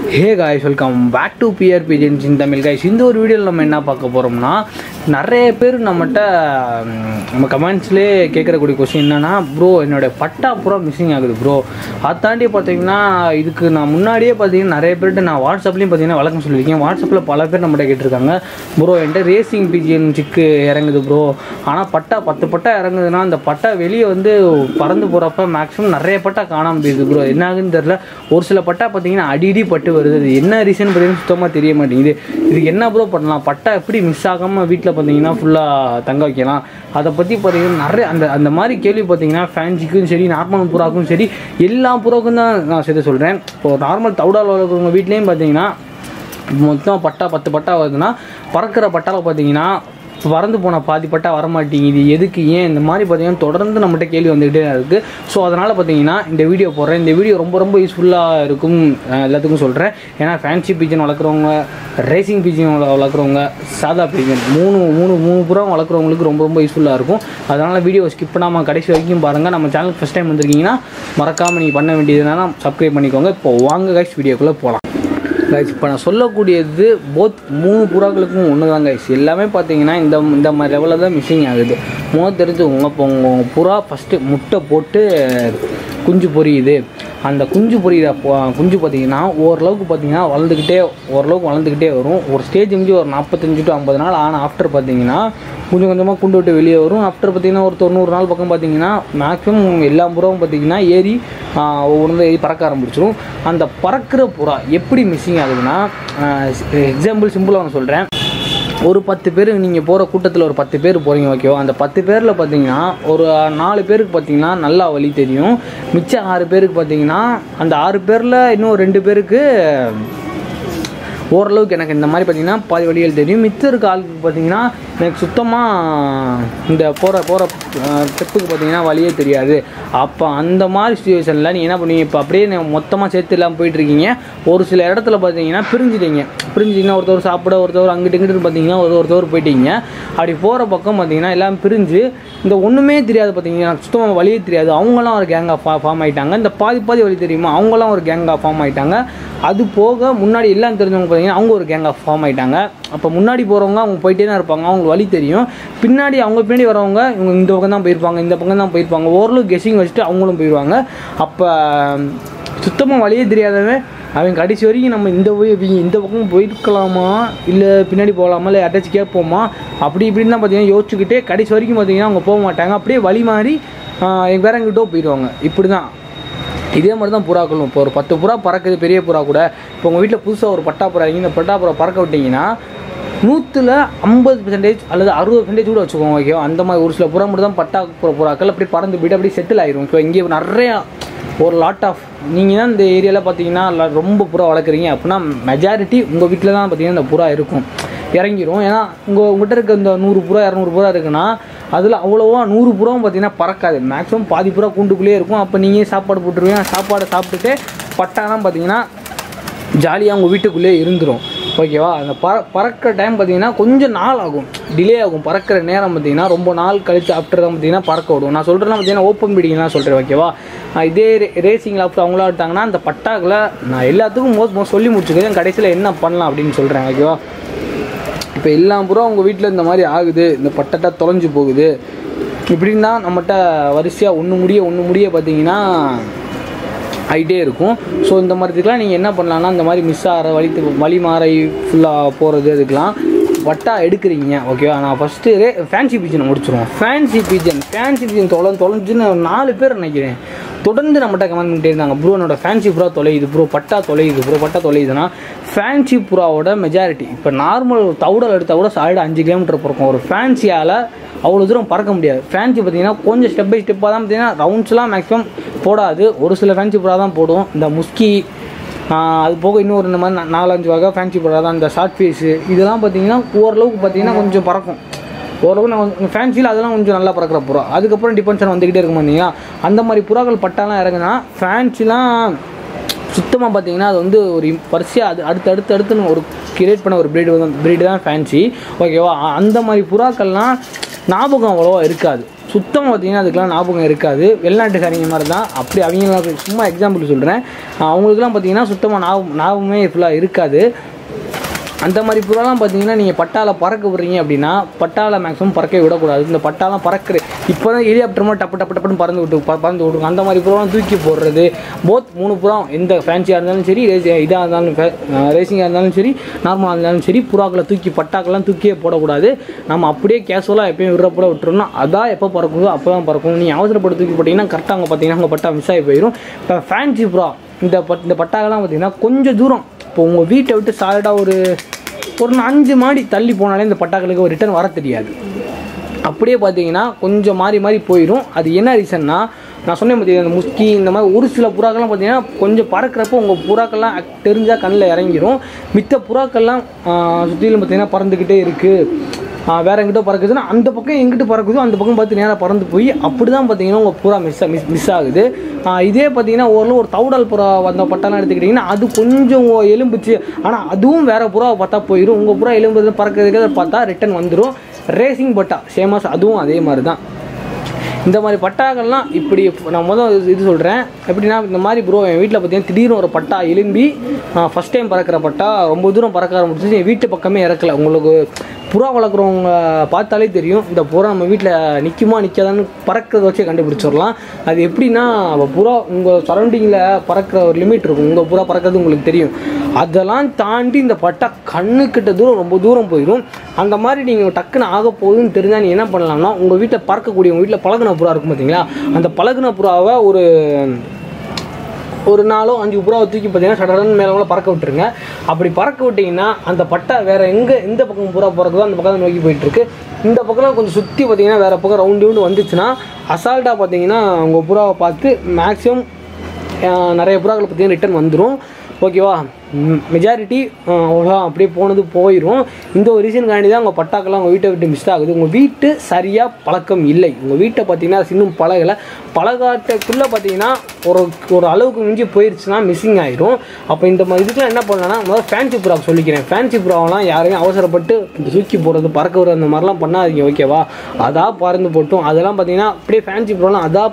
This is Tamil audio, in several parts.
hey guys welcome back to PR pigeons in Tamil guys இந்த ஒரு வீடியோவில் நம்ம என்ன பார்க்க போகிறோம்னா நிறைய பேர் நம்மகிட்ட ம், நம்ம கமெண்ட்ஸ்லேயே கேட்குறக்கூடிய கொஸ்டின் என்னன்னா ப்ரோ என்னோட பட்டா பூரா மிஸ்ஸிங் ஆகுது ப்ரோ அதை தாண்டி பார்த்தீங்கன்னா இதுக்கு நான் முன்னாடியே பார்த்தீங்கன்னா நிறைய பேர்கிட்ட நான் வாட்ஸ்அப்லேயும் பார்த்தீங்கன்னா வழக்கம் சொல்லியிருக்கேன் வாட்ஸ்அப்பில் பல பேர் நம்மகிட்ட கேட்டிருக்காங்க ப்ரோ என்கிட்ட ரேசிங் பிஜிஎன் சிக்கு இறங்குது ப்ரோ ஆனால் பட்டா பத்து பட்டா இறங்குதுன்னா அந்த பட்டா வெளியே வந்து பறந்து போகிறப்ப மேக்ஸிமம் நிறைய பட்டா காணாமல் போயிடுது ப்ரோ என்ன ஆகுதுன்னு தெரில ஒரு சில பட்டா பார்த்தீங்கன்னா அடிடி பட்டு வருது அது என்ன ரீசன் பார்த்தீங்கன்னா சுத்தமாக தெரிய மாட்டேங்குது இதுக்கு என்ன ப்ரோ பண்ணலாம் பட்டா எப்படி மிஸ் ஆகாமல் வீட்டில் பார்த்தீங்கன்னா ஃபுல்லாக தங்க வைக்கலாம் அதை பற்றி பார்த்தீங்கன்னா நிறைய அந்த அந்த மாதிரி கேள்வி பார்த்தீங்கன்னா ஃபேன்சிக்கும் சரி நார்மல் புறாக்கும் சரி எல்லா புறாக்கும் தான் நான் சேர்த்து சொல்கிறேன் இப்போ நார்மல் தவுடால் வளர்க்குறவங்க வீட்லேயும் பார்த்தீங்கன்னா மொத்தம் பட்டா பத்து பட்டா வருதுன்னா பறக்கிற பட்டாவில் பார்த்தீங்கன்னா பறந்து போன பாதி பட்டா வரமாட்டேங்குது எதுக்கு ஏன் இந்த மாதிரி பார்த்தீங்கன்னா தொடர்ந்து நம்மகிட்ட கேள்வி வந்துக்கிட்டே இருக்குது ஸோ அதனால் பார்த்தீங்கன்னா இந்த வீடியோ போடுறேன் இந்த வீடியோ ரொம்ப ரொம்ப யூஸ்ஃபுல்லாக இருக்கும் அஹ் எல்லாத்துக்கும் சொல்கிறேன் ஏன்னா ஃபேன்சி பீஜன் வளர்க்குறவங்க ரேசிங் பீஜன் வளர்க்குறவங்க சாதா பீஜன் மூணு மூணு மூணு புறம் வளர்க்குறவங்களுக்கு ரொம்ப ரொம்ப யூஸ்ஃபுல்லாக இருக்கும் அதனால் வீடியோ ஸ்கிப் பண்ணாமல் கடைசி வரைக்கும் பாருங்கள் நம்ம சேனல் ஃபஸ்ட் டைம் வந்திருக்கீங்கன்னா மறக்காமல் நீங்கள் பண்ண வேண்டியதுனா சப்ஸ்கிரைப் பண்ணிக்கோங்க இப்போ வாங்க கைஸ் வீடியோக்குள்ளே போகலாம் கைஸ் இப்போ நான் சொல்லக்கூடியது போத் மூணு புறாக்களுக்கும் ஒன்று தான் கைஸ் எல்லாமே பார்த்தீங்கன்னா இந்த இந்த மாதிரி லெவலில் தான் மிஸ்ஸிங் ஆகுது முதல் தெரிஞ்சுக்கோங்க இப்போ உங்கள் புறா ஃபஸ்ட்டு முட்டை போட்டு குஞ்சு பொரியுது அந்த குஞ்சு பொரியிற பொ- குஞ்சு பார்த்தீங்கன்னா ஓரளவுக்கு பார்த்தீங்கன்னா வளர்ந்துக்கிட்டே ஓரளவுக்கு வளர்ந்துக்கிட்டே வரும் ஒரு ஸ்டேஜ் முடிஞ்சு ஒரு நாற்பத்தஞ்சு டு ஐம்பது நாள் ஆனால் ஆஃப்டர் பார்த்தீங்கன்னா கொஞ்சம் கொஞ்சமாக குண்டு விட்டு வெளியே வரும் ஆஃப்டர் பார்த்தீங்கன்னா ஒரு தொண்ணூறு நாள் பக்கம் பார்த்தீங்கன்னா மேக்ஸிமம் எல்லா புறாவும் பார்த்தீங்கன்னா ஏறி ஒவ்வொன்று ஏறி பறக்க ஆரம்பிச்சிடும் அந்த பறக்கிற புறா எப்படி மிஸ்ஸிங் ஆகுதுன்னா எக்ஸாம்பிள் சிம்பிளாக நான் சொல்கிறேன் ஒரு பத்து பேர் நீங்கள் போகிற கூட்டத்தில் ஒரு பத்து பேர் போகிறீங்க ஓகேவா அந்த பத்து பேரில் பார்த்தீங்கன்னா ஒரு நாலு பேருக்கு பார்த்தீங்கன்னா நல்லா வழி தெரியும் மிச்சம் ஆறு பேருக்கு பார்த்தீங்கன்னா அந்த ஆறு பேரில் இன்னும் ரெண்டு பேருக்கு ஓரளவுக்கு எனக்கு இந்த மாதிரி பார்த்தீங்கன்னா பாதி வழிகள் தெரியும் மிச்சம் இருக்க ஆளுக்கு பார்த்தீங்கன்னா எனக்கு சுத்தமாக இந்த போகிற போகிற ஸ்டெப்புக்கு பார்த்தீங்கன்னா வழியே தெரியாது அப்போ அந்த மாதிரி சுச்சுவேஷனில் நீங்கள் என்ன பண்ணுவீங்க இப்போ அப்படியே நீங்க மொத்தமாக சேர்த்து இல்லாமல் போயிட்டுருக்கீங்க ஒரு சில இடத்துல பார்த்தீங்கன்னா பிரிஞ்சுட்டீங்க பிரிஞ்சிங்கன்னா ஒருத்தவர் சாப்பிட ஒருத்தவர் அங்கிட்டு இங்கிட்டு பார்த்தீங்கன்னா ஒரு ஒருத்தவர் போயிட்டீங்க அப்படி போகிற பக்கம் பார்த்தீங்கன்னா எல்லாம் பிரிஞ்சு இந்த ஒன்றுமே தெரியாது பார்த்தீங்கன்னா சுத்தமாக வழியே தெரியாது அவங்களாம் ஒரு கேங்காக ஃபா ஃபார்ம் ஆயிட்டாங்க இந்த பாதி பாதி வழி தெரியுமா அவங்களாம் ஒரு கேங்காக ஃபார்ம் ஆயிட்டாங்க அது போக முன்னாடி எல்லாம் தெரிஞ்சவங்க பார்த்தீங்கன்னா அவங்க ஒரு கேங்காக ஃபார்ம் ஆயிட்டாங்க அப்போ முன்னாடி போகிறவங்க அவங்க போயிட்டே தான் இருப்பாங்க அவங்களுக்கு வழி தெரியும் பின்னாடி அவங்க பின்னாடி வரவங்க இவங்க இந்த பக்கம் தான் போயிருப்பாங்க இந்த பக்கம் தான் போயிருப்பாங்க ஓரளவு கெஸிங் வச்சுட்டு அவங்களும் போயிடுவாங்க அப்போ சுத்தமாக வழியே தெரியாதவன் அவன் கடைசி வரைக்கும் நம்ம இந்த போய் இவங்க இந்த பக்கம் போயிருக்கலாமா இல்லை பின்னாடி போகலாமா இல்லை யார்ட்டாச்சும் கேட்போமா அப்படி இப்படின்னு தான் பார்த்தீங்கன்னா யோசிச்சுக்கிட்டே கடைசி வரைக்கும் பார்த்தீங்கன்னா அவங்க போக மாட்டாங்க அப்படியே வழி மாறி ஆஹ் வேற எங்கிட்டோ போயிடுவாங்க இப்படி தான் இதே மாதிரி தான் புறாக்களும் இப்போ ஒரு பத்து புறா பறக்குது பெரிய புறா கூட இப்போ உங்கள் வீட்டில் புதுசாக ஒரு பட்டா புறா இருக்கு இந்த பட்டா புறா பறக்க விட்டீங்கன்னா நூற்றில் ஐம்பது பெர்சன்டேஜ் அல்லது அறுபது பெர்சன்டேஜ் கூட வச்சுக்கோங்க ஓகே அந்த மாதிரி ஒரு சில புறா மட்டும் தான் பட்டா புறா புறாக்கள் அப்படி பறந்து போயிட்டு அப்படியே செட்டில் ஆயிரும் இப்போ இங்கே நிறையா ஒரு லாட் ஆஃப் நீங்கள் தான் இந்த ஏரியாவில் பார்த்தீங்கன்னா ல- ரொம்ப புறா வளர்க்குறீங்க அப்படின்னா மெஜாரிட்டி உங்கள் வீட்டில் தான் பார்த்தீங்கன்னா இந்த புறா இருக்கும் இறங்கிரும் ஏன்னா உங்கள் உங்கள்கிட்ட இருக்க இந்த நூறு புறா இரநூறு புறா இருக்குன்னா அதில் அவ்வளோவா நூறு புறாவும் பார்த்தீங்கன்னா பறக்காது மேக்ஸிமம் பாதி புறா கூண்டுக்குள்ளேயே இருக்கும் அப்போ நீங்கள் சாப்பாடு போட்டுருவீங்க சாப்பாடை சாப்பிட்டுட்டு பட்டாலாம் பார்த்தீங்கன்னா ஜாலியாக உங்கள் வீட்டுக்குள்ளேயே இருந்துரும் ஓகேவா அந்த பற பறக்கிற டைம் பார்த்தீங்கன்னா கொஞ்சம் நாள் ஆகும் டிலே ஆகும் பறக்கிற நேரம் பார்த்தீங்கன்னா ரொம்ப நாள் கழித்து ஆஃப்டர் தான் பார்த்தீங்கன்னா பறக்க விடும் நான் சொல்கிறேன்னா பார்த்தீங்கன்னா ஓப்பன் பீடிங் தான் சொல்கிறேன் ஓகேவா நான் இதே ரேசிங் லாப்ட் அவங்களா எடுத்தாங்கன்னா அந்த பட்டாக்களை நான் எல்லாத்துக்கும் மோஸ்ட் மோஸ்ட் சொல்லி முடிச்சுக்கிறேன் கடைசியில் என்ன பண்ணலாம் அப்படின்னு சொல்கிறேன் ஓகேவா இப்போ எல்லாம் பூரா உங்கள் வீட்டில் இந்த மாதிரி ஆகுது இந்த பட்டட்டா தொலைஞ்சு போகுது இப்படின்னு தான் நம்மகிட்ட வரிசையாக ஒன்று முடிய ஒன்று முடிய பார்த்தீங்கன்னா ஆகிட்டே இருக்கும் ஸோ இந்த மாதிரி இதுக்கெலாம் நீங்கள் என்ன பண்ணலாம்னா இந்த மாதிரி மிஸ் ஆகிற வழி வழி மாறை ஃபுல்லாக போகிறது அதுக்கெலாம் வட்டா எடுக்கிறீங்க ஓகேவா நான் ஃபஸ்ட்டு ரே ஃபேன்சி பீஜனை முடிச்சிருவோம் ஃபேன்சி பீஜன் ஃபேன்சி பீஜன் தொலை தொலைஞ்சுன்னு ஒரு நாலு பேர் நினைக்கிறேன் தொடர்ந்து நம்மகிட்ட கமெண்ட் பண்ணிட்டே இருந்தாங்க ப்ரோ என்னோட ஃபேன்சி புறா தொலையுது ப்ரோ பட்டா தொலையுது ப்ரோ பட்டா தொலையுதுன்னா ஃபேன்சி புறாவோட மெஜாரிட்டி இப்போ நார்மல் தவுடல் எடுத்தால் கூட சாலிட் அஞ்சு கிலோமீட்டர் பிறக்கும் ஒரு ஃபேன்சியால் அவ்வளோ தூரம் பறக்க முடியாது ஃபேன்சி பார்த்தீங்கன்னா கொஞ்சம் ஸ்டெப் பை ஸ்டெப்பாக தான் பார்த்தீங்கன்னா ரவுண்ட்ஸ்லாம் மேக்ஸிமம் போடாது ஒரு சில ஃபேன்சி புறா தான் போடும் இந்த முஸ்கி ஆஹ் அது போக இன்னொரு இந்த மாதிரி நா- நாலஞ்சு வகை ஃபேன்சி புறா தான் இந்த ஷார்ட் ஃபேஸு இதெல்லாம் பார்த்தீங்கன்னா ஓரளவுக்கு பார்த்தீங்கன்னா கொஞ்சம் பறக்கும் ஓரளவுக்கு நான் ஃபேன்சியில் அதெல்லாம் கொஞ்சம் நல்லா பறக்கிற புறா அதுக்கப்புறம் டிபென்ஷன் வந்துக்கிட்டே இருக்கும் பார்த்தீங்கன்னா அந்த மாதிரி புறாக்கள் பட்டாலாம் இறங்குனா ஃபேன்சிலாம் சுத்தமாக பார்த்தீங்கன்னா அது வந்து ஒரு வரிசையாக அது அடுத்து அடுத்து அடுத்துன்னு ஒரு கிரியேட் பண்ண ஒரு பிரீடு வந்து பிரீடு தான் ஃபேன்சி ஓகேவா அ- அந்த மாதிரி புறாக்கள்லாம் ஞாபகம் அவ்வளோவா இருக்காது சுத்தமாக பார்த்தீங்கன்னா அதுக்கெலாம் ஞாபகம் இருக்காது வெளிநாட்டுக்காரங்க மாதிரி தான் அப்படி அவங்க சும்மா எக்ஸாம்பிள் சொல்கிறேன் அவங்களுக்குலாம் பார்த்தீங்கன்னா சுத்தமாக ஞாபகம் ஞாபகமே ஃபுல்லாக இருக்காது அந்த மாதிரி புறாலாம் பார்த்தீங்கன்னா நீங்கள் பட்டால பறக்க விடுறீங்க அப்படின்னா பட்டால மேக்ஸிமம் பறக்க விடக்கூடாது இந்த பட்டாலாம் பறக்கிற இப்போ தான் ஹெலிகாப்டர் மாதிரி டப்பு டப்பு டப்புன்னு பறந்து விட்டு ப- பறந்து விட்டுருக்கும் அந்த மாதிரி புறாலாம் தூக்கி போடுறது போத் மூணு புறம் எந்த ஃபேன்சியாக இருந்தாலும் சரி ரேசி இதாக இருந்தாலும் ரேசிங்காக இருந்தாலும் சரி நார்மலாக இருந்தாலும் சரி புறாக்களை தூக்கி பட்டாக்கெல்லாம் தூக்கியே போடக்கூடாது நம்ம அப்படியே கேஷுவலாக எப்பயும் விடுறப்பட விட்டுறோம்னா அதான் எப்போ பறக்குதோ அப்போ தான் பறக்கும் நீங்கள் அவசரப்பட்டு தூக்கி போட்டிங்கன்னா கரெக்டாக அங்கே பார்த்தீங்கன்னா உங்கள் பட்டா மிஸ் ஆகி போயிடும் இப்போ ஃபேன்சி புறா இந்த பட் இந்த பட்டாக்கெல்லாம் பார்த்தீங்கன்னா கொஞ்சம் தூரம் இப்போ உங்கள் வீட்டை விட்டு சாலிடாக ஒரு ஒரு அஞ்சு மாடி தள்ளி போனாலே இந்த பட்டாக்களுக்கு ஒரு ரிட்டர்ன் வர தெரியாது அப்படியே பார்த்தீங்கன்னா கொஞ்சம் மாறி மாறி போயிடும் அது என்ன ரீசன்னா நான் சொன்னேன் பார்த்தீங்கன்னா இந்த முஸ்கி இந்த மாதிரி ஒரு சில புறாக்கள்லாம் பார்த்தீங்கன்னா கொஞ்சம் பறக்கிறப்போ உங்கள் புறாக்கள்லாம் தெரிஞ்சால் கண்ணில் இறங்கிரும் மித்த புறாக்கள்லாம் சுற்றிலும் பார்த்தீங்கன்னா பறந்துக்கிட்டே இருக்குது வேற எங்கிட்ட பறக்குதுன்னா அந்த பக்கம் எங்கிட்ட பறக்குதோ அந்த பக்கம் பார்த்து நேராக பறந்து போய் அப்படி தான் பார்த்தீங்கன்னா உங்கள் புறா மிஸ் மிஸ் மிஸ் ஆகுது ஆஹ் இதே பார்த்தீங்கன்னா ஓரளவு ஒரு தவுடல் புறா வந்த பட்டாலாம் எடுத்துக்கிட்டிங்கன்னா அது கொஞ்சம் எலும்புச்சு ஆனால் அதுவும் வேற புறாவை பார்த்தா போயிடும் உங்கள் புறா எலும்பு பறக்கிறதுக்கு பார்த்தா ரிட்டன் வந்துடும் ரேசிங் பட்டா சேமாஸ் அதுவும் அதே மாதிரி தான் இந்த மாதிரி பட்டாக்கள்லாம் இப்படி நான் முதல் இது சொல்கிறேன் எப்படின்னா இந்த மாதிரி ப்ரோ என் வீட்டில் பார்த்தீங்கன்னா திடீர்னு ஒரு பட்டா எலும்பி ஃபஸ்ட் டைம் பறக்கிற பட்டா ரொம்ப தூரம் பறக்க ஆரம்பிச்சிச்சு என் வீட்டு பக்கமே இறக்கல உங்களுக்கு புறா வளர்க்குறவங்க பார்த்தாலே தெரியும் இந்த புறா நம்ம வீட்டில் நிற்குமா நிற்காதான்னு பறக்கிறத வச்சே கண்டுபிடிச்சிடலாம் அது எப்படின்னா அப்ப புறா உங்கள் சரௌண்டிங்கில் பறக்கிற ஒரு லிமிட் இருக்கும் உங்கள் புறா பறக்கிறது உங்களுக்கு தெரியும் அதெல்லாம் தாண்டி இந்த பட்டா கண்ணுக்கிட்ட தூரம் ரொம்ப தூரம் போயிடும் அந்த மாதிரி நீங்கள் டக்குன்னு ஆக போகுதுன்னு தெரிஞ்சால் நீ என்ன பண்ணலாம்னா உங்கள் வீட்டில் பறக்கக்கூடிய உங்கள் வீட்டில் பழகுன புறா இருக்கும் பார்த்தீங்களா அந்த பழகுன புறாவை ஒரு ஒரு நாளோ அஞ்சு புறாவை தூக்கி பார்த்தீங்கன்னா சடடன் மேலே கூட பறக்க விட்டுருங்க அப்படி பறக்க விட்டிங்கன்னா அந்த பட்டை வேற எங்கே எந்த பக்கம் புறா பறக்குதோ அந்த பக்கம் நோக்கி போயிட்டு இருக்கு இந்த பக்கம் கொஞ்சம் சுற்றி பார்த்தீங்கன்னா வேற பக்கம் ரவுண்டு ரவுண்டு வந்துச்சுன்னா அசால்ட்டாக பார்த்தீங்கன்னா உங்கள் புறாவை பார்த்து மேக்ஸிமம் நிறைய புறாக்களை பார்த்தீங்கன்னா ரிட்டர்ன் வந்துடும் ஓகேவா மெஜாரிட்டி அவ்வளோ அப்படியே போனது போயிடும் இந்த ஒரு ரீசனுக்காண்டி தான் உங்கள் பட்டாக்கெல்லாம் உங்கள் வீட்டை விட்டு மிஸ் ஆகுது உங்கள் வீட்டு சரியாக பழக்கம் இல்லை உங்கள் வீட்டை பார்த்தீங்கன்னா இன்னும் பழகலை பழகாட்டக்குள்ளே பார்த்தீங்கன்னா ஒரு ஒரு அளவுக்கு மிஞ்சி போயிடுச்சுன்னா மிஸ்ஸிங் ஆயிடும் அப்போ இந்த மாதிரி இதுக்கெல்லாம் என்ன பண்ணலாம்னா முதல்ல ஃபேன்சி புறா சொல்லிக்கிறேன் ஃபேன்சி புறாவெல்லாம் யாரையும் அவசரப்பட்டு இந்த தூக்கி போடுறது பறக்க விடுறது அந்த மாதிரிலாம் பண்ணாதீங்க ஓகேவா அதான் பறந்து போட்டும் அதெல்லாம் பார்த்தீங்கன்னா அப்படியே ஃபேன்சி புறாலாம் அதான்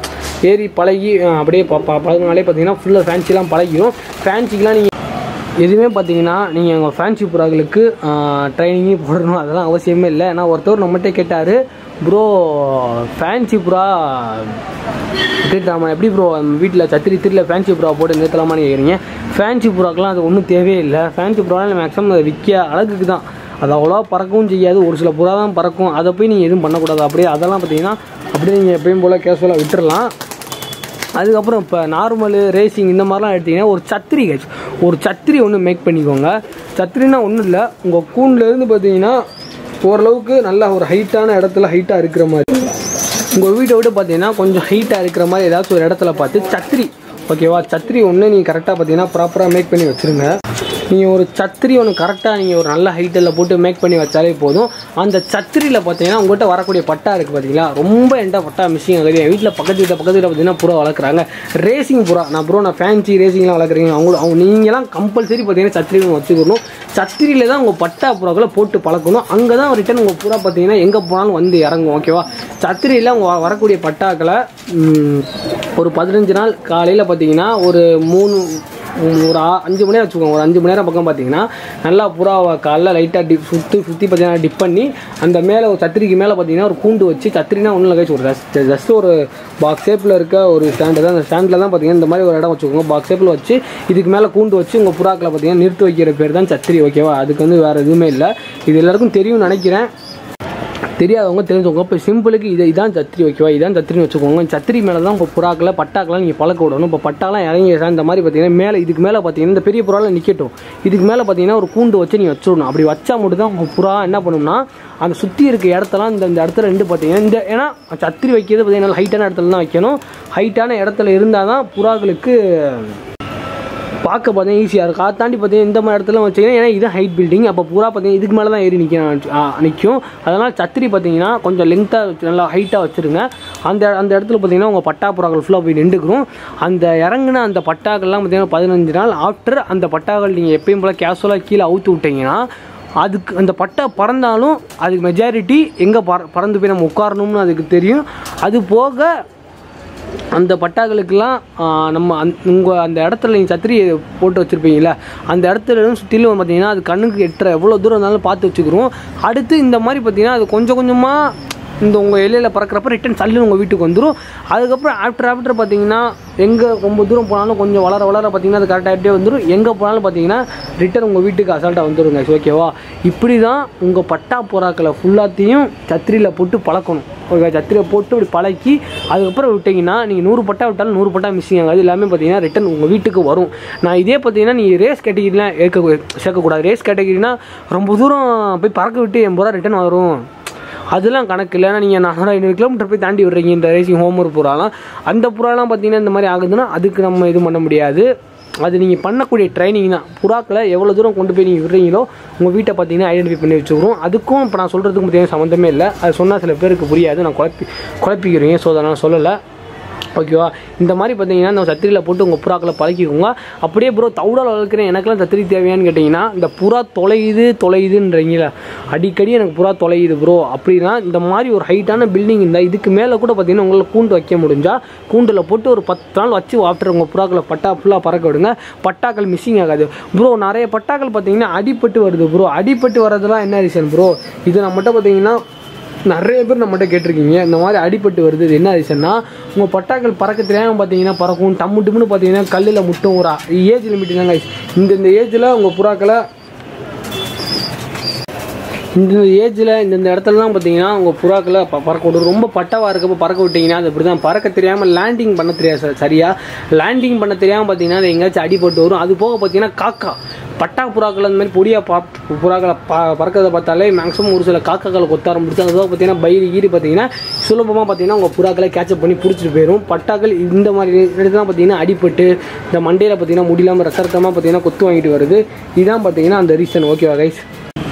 ஏறி பழகி அஹ், அப்படியே ப ப- பழகுனாலே பார்த்தீங்கன்னா ஃபுல்லாக ஃபேன்சிலாம் பழகிடும் ஃபேன்சிக்கெலாம் நீங்கள் எதுவுமே பார்த்தீங்கன்னா நீங்கள் உங்கள் ஃபேன்சி புறாக்களுக்கு ட்ரைனிங்கே போடணும் அதெல்லாம் அவசியமே இல்லை ஏன்னா ஒருத்தர் நம்மகிட்ட கேட்டார் ப்ரோ ஃபேன்சி புறா நிறுத்தலாமா எப்படி ப்ரோ வீட்டில் சத்திரி திருல ஃபேன்சி புறா போட்டு நிறுத்தலாமான்னு கேட்குறீங்க ஃபேன்சி புறாக்கெலாம் அது ஒன்றும் தேவையே இல்லை ஃபேன்சி புறாலாம் மேக்ஸிமம் அதை விற்க அழகுக்கு தான் அது அவ்வளோவா பறக்கவும் செய்யாது ஒரு சில புறா தான் பறக்கும் அதை போய் நீங்கள் எதுவும் பண்ணக்கூடாது அப்படியே அதெல்லாம் பார்த்தீங்கன்னா அப்படியே நீங்கள் எப்பயும் போல் கேஷுவலாக விட்டுறலாம் அதுக்கப்புறம் இப்போ நார்மலு ரேசிங் இந்த மாதிரிலாம் எடுத்தீங்கன்னா ஒரு சத்திரி கேட்ச் ஒரு சத்திரி ஒன்று மேக் பண்ணிக்கோங்க சத்திரினா ஒன்றும் இல்லை உங்கள் கூண்டுலேருந்து பார்த்தீங்கன்னா ஓரளவுக்கு நல்ல ஒரு ஹைட்டான இடத்துல ஹைட்டாக இருக்கிற மாதிரி உங்கள் வீட்டை விட்டு பார்த்தீங்கன்னா கொஞ்சம் ஹைட்டாக இருக்கிற மாதிரி ஏதாச்சும் ஒரு இடத்துல பார்த்து சத்திரி ஓகேவா சத்திரி ஒன்று நீங்கள் கரெக்டாக பார்த்தீங்கன்னா ப்ராப்பராக மேக் பண்ணி வச்சுருங்க நீங்கள் ஒரு சத்திரி ஒன்று கரெக்டாக நீங்கள் ஒரு நல்ல ஹைட்டில் போட்டு மேக் பண்ணி வச்சாலே போதும் அந்த சத்திரியில் பார்த்தீங்கன்னா உங்கள்கிட்ட வரக்கூடிய பட்டா இருக்குது பார்த்தீங்களா ரொம்ப என்கிட்ட பட்டா மிஸ்ஸிங் ஆகுது என் வீட்டில் பக்கத்து வீட்டில் பக்கத்து வீட்டில் பார்த்தீங்கன்னா புறா வளர்க்குறாங்க ரேசிங் புறா நான் ப்ரோ நான் ஃபேன்சி ரேசிங்லாம் வளர்க்குறீங்க அவங்க அவங்க நீங்களாம் கம்பல்சரி பார்த்தீங்கன்னா சத்திரி ஒன்று வச்சுக்கணும் சத்திரியில் தான் உங்கள் பட்டா புறாக்களை போட்டு பழக்கணும் அங்கே தான் ரிட்டன் உங்கள் புறா பார்த்தீங்கன்னா எங்கே போனாலும் வந்து இறங்கும் ஓகேவா சத்திரியில் உங்க வரக்கூடிய பட்டாக்களை ம், ஒரு பதினஞ்சு நாள் காலையில் பார்த்தீங்கன்னா ஒரு மூணு ம், ஒரு ஆ- அஞ்சு மணி நேரம் வச்சுக்கோங்க ஒரு அஞ்சு மணி நேரம் பக்கம் பார்த்தீங்கன்னா நல்லா புறாவை காலைல லைட்டாக டிப் சுற்றி சுற்றி பார்த்தீங்கன்னா டிப் பண்ணி அந்த மேலே ஒரு சத்திரிக்கு மேலே பார்த்தீங்கன்னா ஒரு கூண்டு வச்சு சத்திரினா ஒன்றும் கழிச்சு ஒரு ஜஸ்ட் ஜஸ்ட் ஒரு பாக்ஸ் ஷேப்பில் இருக்க ஒரு ஸ்டாண்டு தான் அந்த ஸ்டாண்டில் தான் பார்த்தீங்கன்னா இந்த மாதிரி ஒரு இடம் வச்சுக்கோங்க பாக்ஸ் ஷேப்பில் வச்சு இதுக்கு மேலே கூண்டு வச்சு உங்கள் புறாக்களை பார்த்தீங்கன்னா நிறுத்தி வைக்கிற பேர் தான் சத்திரி ஓகேவா அதுக்கு வந்து வேறு எதுவுமே இல்லை இது எல்லாருக்கும் தெரியும்னு நினைக்கிறேன் தெரியாதவங்க தெரிஞ்சவங்க இப்போ சிம்பிளுக்கு இது இதான் சத்திரி ஓகேவா இதான் சத்திரின்னு வச்சுக்கோங்க சத்திரி மேலே தான் உங்கள் புறாக்களை பட்டாக்கெல்லாம் நீங்கள் பழக்க விடணும் இப்போ பட்டாலாம் இறங்கி இந்த மாதிரி பார்த்தீங்கன்னா மேலே இதுக்கு மேலே பார்த்தீங்கன்னா இந்த பெரிய புறாவில் நிற்கட்டும் இதுக்கு மேலே பார்த்தீங்கன்னா ஒரு கூண்டு வச்சு நீங்கள் வச்சுடணும் அப்படி வச்சா மட்டும் தான் உங்கள் புறா என்ன பண்ணும்னா அந்த சுற்றி இருக்க இடத்தெல்லாம் இந்த இந்த இடத்துல ரெண்டு பார்த்தீங்கன்னா இந்த ஏன்னா சத்திரி வைக்கிறது பார்த்தீங்கன்னா ஹைட்டான இடத்துல தான் வைக்கணும் ஹைட்டான இடத்துல இருந்தால் தான் புறாக்களுக்கு பார்க்க பார்த்தீங்கன்னா ஈஸியாக இருக்கும் அதை தாண்டி பார்த்தீங்கன்னா இந்த மாதிரி இடத்துல வச்சிங்கன்னா ஏன்னா இது ஹைட் பில்டிங் அப்போ பூரா பார்த்தீங்கன்னா இதுக்கு மேலே தான் ஏறி நிற்கும் நிற்கும் அதனால் சத்திரி பார்த்தீங்கன்னா கொஞ்சம் லென்த்தாக நல்லா ஹைட்டாக வச்சுருங்க அந்த அந்த இடத்துல பார்த்தீங்கன்னா உங்கள் பட்டா புறாக்கள் ஃபுல்லாக போய் நின்றுக்கிறோம் அந்த இறங்குன அந்த பட்டாக்கள்லாம் பார்த்தீங்கன்னா பதினஞ்சு நாள் ஆஃப்டர் அந்த பட்டாக்கள் நீங்கள் எப்பயும் போல் கேஷுவலாக கீழே அவுத்து விட்டீங்கன்னா அதுக்கு அந்த பட்டை பறந்தாலும் அதுக்கு மெஜாரிட்டி எங்கே பற பறந்து போய் நம்ம உட்காரணும்னு அதுக்கு தெரியும் அது போக அந்த பட்டாக்களுக்கெல்லாம் ஆ, நம்ம அந் உங்கள் அந்த இடத்துல நீங்கள் சத்திரி போட்டு வச்சுருப்பீங்களா அந்த இடத்துல சுற்றிலும் பார்த்தீங்கன்னா அது கண்ணுக்கு எட்டுற எவ்வளோ தூரம் இருந்தாலும் பார்த்து வச்சுக்கிறோம் அடுத்து இந்த மாதிரி பார்த்தீங்கன்னா அது கொஞ்சம் கொஞ்சமாக இந்த உங்கள் எல்லையில் பறக்கிறப்ப ரிட்டன் சல்லு உங்கள் வீட்டுக்கு வந்துடும் அதுக்கப்புறம் ஆஃப்டர் ஆஃப்டர் பார்த்தீங்கன்னா எங்கே ரொம்ப தூரம் போனாலும் கொஞ்சம் வளர வளர பார்த்தீங்கன்னா அது கரெக்டாகிட்டே வந்துடும் எங்கே போனாலும் பார்த்தீங்கன்னா ரிட்டன் உங்கள் வீட்டுக்கு அசால்ட்டாக வந்துடுங்க ஓகேவா இப்படி தான் உங்கள் பட்டா புறாக்களை ஃபுல்லாத்தையும் சத்திரியில் போட்டு பழக்கணும் ஓகே சத்திரியை போட்டு இப்படி பழக்கி அதுக்கப்புறம் விட்டிங்கன்னா நீங்கள் நூறு பட்டா விட்டாலும் நூறு பட்டா மிஸ்ஸிங் ஆகாது எல்லாமே பார்த்தீங்கன்னா ரிட்டன் உங்கள் வீட்டுக்கு வரும் நான் இதே பார்த்தீங்கன்னா நீ ரேஸ் கேட்டகிரிலாம் ஏற்க சேர்க்கக்கூடாது ரேஸ் கேட்டகிரினா ரொம்ப தூரம் போய் பறக்க விட்டு எண்பது ரூபா ரிட்டன் வரும் அதெல்லாம் கணக்கு இல்லை ஏன்னா நீங்கள் நானூறு ஐநூறு கிலோமீட்டர் போய் தாண்டி விடுறீங்க இந்த ரேசிங் ஹோம்ஒர்க் புறாலாம் அந்த புறாலாம் பார்த்தீங்கன்னா இந்த மாதிரி ஆகுதுன்னா அதுக்கு நம்ம இது பண்ண முடியாது அது நீங்கள் பண்ணக்கூடிய ட்ரைனிங் தான் புறாக்களை எவ்வளோ தூரம் கொண்டு போய் நீங்கள் விடுறீங்களோ உங்கள் வீட்டை பார்த்தீங்கன்னா ஐடென்டிஃபை பண்ணி வச்சுக்கிறோம் அதுக்கும் இப்போ நான் சொல்கிறதுக்கு பார்த்தீங்கன்னா சம்மந்தமே இல்லை அது சொன்னால் சில பேருக்கு புரியாது நான் குழப்பி குழப்பிக்கிறீங்க ஸோ அதை நான் சொல்லலை ஓகேவா இந்த மாதிரி பார்த்தீங்கன்னா இந்த சத்திரியில் போட்டு உங்கள் புறாக்களை பழக்கிக்கோங்க அப்படியே ப்ரோ தவுடால் வளர்க்குறேன் எனக்கெல்லாம் சத்திரி தேவையான்னு கேட்டிங்கன்னா இந்த புறா தொலையுது தொலையுதுன்றீங்களா அடிக்கடி எனக்கு புறா தொலையுது ப்ரோ அப்படின்னா இந்த மாதிரி ஒரு ஹைட்டான பில்டிங் இருந்தால் இதுக்கு மேலே கூட பார்த்தீங்கன்னா உங்களால் கூண்டு வைக்க முடிஞ்சால் கூண்டில் போட்டு ஒரு பத்து நாள் வச்சு ஆஃப்டர் உங்கள் புறாக்களை பட்டா ஃபுல்லாக பறக்க விடுங்க பட்டாக்கள் மிஸ்ஸிங் ஆகாது ப்ரோ நிறைய பட்டாக்கள் பார்த்தீங்கன்னா அடிபட்டு வருது ப்ரோ அடிபட்டு வர்றதுலாம் என்ன ரீசன் ப்ரோ இது நம்மகிட்ட பார்த்தீங்கன்னா நிறைய பேர் நம்மகிட்ட கேட்டிருக்கீங்க இந்த மாதிரி அடிபட்டு வருது இது என்ன ரீசன்னா உங்கள் பட்டாக்கள் பறக்க தெரியாமல் பார்த்தீங்கன்னா பறக்கும் டம்மு டம்முன்னு பார்த்தீங்கன்னா கல்லில் முட்டும் ஒரு ஏஜ் லிமிட் தாங்க இந்த இந்த ஏஜில் உங்கள் புறாக்களை இந்த ஏஜில் இந்தந்த இடத்துலலாம் பார்த்தீங்கன்னா உங்கள் புறாக்களை ப பறக்க விடும் ரொம்ப பட்டவாக இருக்கப்போ பறக்க விட்டிங்கன்னா அது இப்படி தான் பறக்க தெரியாமல் லேண்டிங் பண்ண தெரியாது சார் சரியாக லேண்டிங் பண்ண தெரியாமல் பார்த்தீங்கன்னா அது எங்கேயாச்சும் அடிபட்டு வரும் அது போக பார்த்தீங்கன்னா காக்கா பட்டா புறாக்கள் அந்த மாதிரி பொடியாக பா புறாக்களை ப பறக்கிறத பார்த்தாலே மேக்ஸிமம் ஒரு சில காக்காக்களை கொத்த ஆரம்பிச்சு அதுவாக பார்த்தீங்கன்னா பயிர் ஈரி பார்த்தீங்கன்னா சுலபமாக பார்த்தீங்கன்னா உங்கள் புறாக்களை கேட்சப் பண்ணி பிடிச்சிட்டு போயிடும் பட்டாக்கள் இந்த மாதிரி இடத்துல பார்த்தீங்கன்னா அடிபட்டு இந்த மண்டையில் பார்த்தீங்கன்னா முடியலாமல் ரத்த ரத்தமாக பார்த்தீங்கன்னா கொத்து வாங்கிட்டு வருது இதுதான் பார்த்தீங்கன்னா அந்த ரீசன் ஓகேவா கைஸ்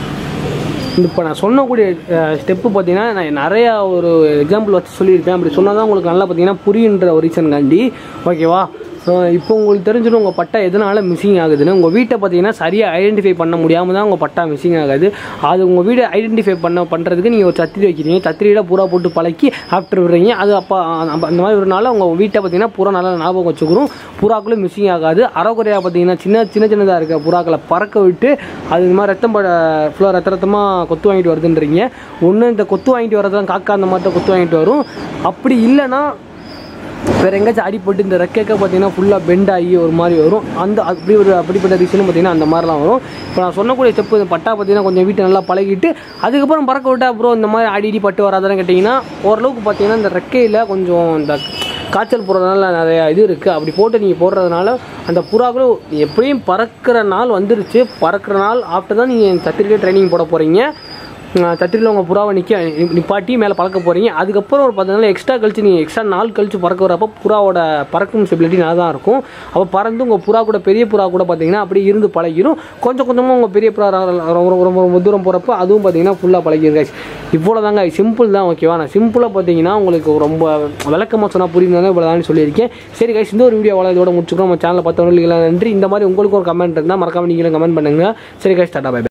இப்போ நான் சொன்னக்கூடிய ஸ்டெப்பு பார்த்தீங்கன்னா நான் நிறையா ஒரு எக்ஸாம்பிள் வச்சு சொல்லியிருப்பேன் அப்படி சொன்னால் தான் உங்களுக்கு நல்லா பார்த்தீங்கன்னா புரியுன்ற ஒரு ரீசன்காண்டி ஓகேவா அஹ் இப்போ உங்களுக்கு தெரிஞ்சிடும் உங்கள் பட்டா எதனால் மிஸ்ஸிங் ஆகுதுன்னு உங்கள் வீட்டை பார்த்தீங்கன்னா சரியாக ஐடென்டிஃபை பண்ண முடியாமல் தான் உங்கள் பட்டா மிஸ்ஸிங் ஆகாது அது உங்கள் வீடை ஐடென்டிஃபை பண்ண பண்ணுறதுக்கு நீங்கள் ஒரு சத்திரி வைக்கிறீங்க சத்திரியில் பூரா போட்டு பழக்கி ஆஃப்டர் விடுறீங்க அது அப்போ அந்த மாதிரி ஒரு நாள் உங்கள் வீட்டை பார்த்தீங்கன்னா பூரா நல்லா ஞாபகம் வச்சுக்கிறோம் புறாக்களும் மிஸ்ஸிங் ஆகாது அறகுறையாக பார்த்தீங்கன்னா சின்ன சின்ன சின்னதாக இருக்க புறாக்களை பறக்க விட்டு அது இந்த மாதிரி ரத்தம் பட ஃபுல்லாக ரத்த ரத்தமாக கொத்து வாங்கிட்டு வருதுன்றீங்க ஒன்று இந்த கொத்து வாங்கிட்டு வரதான் காக்கா அந்த மாதிரி தான் கொத்து வாங்கிட்டு வரும் அப்படி இல்லைன்னா வேறு எங்கேயாச்சும் அடிப்பட்டு இந்த ரெக்கைக்க பார்த்தீங்கன்னா ஃபுல்லாக பெண்ட் ஆகி ஒரு மாதிரி வரும் அந்த அப்படி ஒரு அப்படிப்பட்ட ரீசனும் பார்த்தீங்கன்னா அந்த மாதிரிலாம் வரும் இப்போ நான் சொன்னக்கூடிய ஸ்டெப்பு இந்த பட்டா பார்த்தீங்கன்னா கொஞ்சம் வீட்டை நல்லா பழகிட்டு அதுக்கப்புறம் பறக்க விட்டா அப்புறம் இந்த மாதிரி அடி இடி பட்டு வராதான்னு கேட்டிங்கன்னா ஓரளவுக்கு பார்த்தீங்கன்னா இந்த ரெக்கையில் கொஞ்சம் இந்த காய்ச்சல் போடுறதுனால நிறைய இது இருக்குது அப்படி போட்டு நீங்கள் போடுறதுனால அந்த புறாக்களும் எப்படியும் பறக்கிற நாள் வந்துருச்சு பறக்கிற நாள் ஆஃப்டர் தான் நீங்கள் சத்திரிக்கே ட்ரைனிங் போட போகிறீங்க சத்திரியில் உங்கள் புறாவை நிற்க நிப்பாட்டி மேலே பறக்க போகிறீங்க அதுக்கப்புறம் ஒரு பத்து நாள் எக்ஸ்ட்ரா கழிச்சு நீங்கள் எக்ஸ்ட்ரா நாள் கழிச்சு பறக்க வரப்போ புறாவோட பறக்கும் ஸ்டெபிலிட்டி நல்லா தான் இருக்கும் அப்போ பறந்து உங்கள் புறா கூட பெரிய புறா கூட பார்த்தீங்கன்னா அப்படியே இருந்து பழகிரும் கொஞ்சம் கொஞ்சமாக உங்கள் பெரிய புறா ர- ர- ரொம்ப ரொம்ப ரொம்ப தூரம் போகிறப்போ அதுவும் பார்த்தீங்கன்னா ஃபுல்லாக பழகிருங்க இவ்வளோ தாங்க சிம்பிள் தான் ஓகேவா நான் சிம்பிளாக பார்த்தீங்கன்னா உங்களுக்கு ரொம்ப விளக்கமாக சொன்னால் புரியுதுனால இவ்வளோ தான் சொல்லியிருக்கேன் சரி கைஸ் இந்த ஒரு வீடியோ அவ்வளோ இதோட முடிச்சுக்கிறோம் நம்ம சேனலை பார்த்தவங்களுக்கு நன்றி இந்த மாதிரி உங்களுக்கு ஒரு கமெண்ட் இருந்தால் மறக்காம நீங்களும் கமெண்ட் பண்ணுங்கள் சரி கைஸ் டாடா பை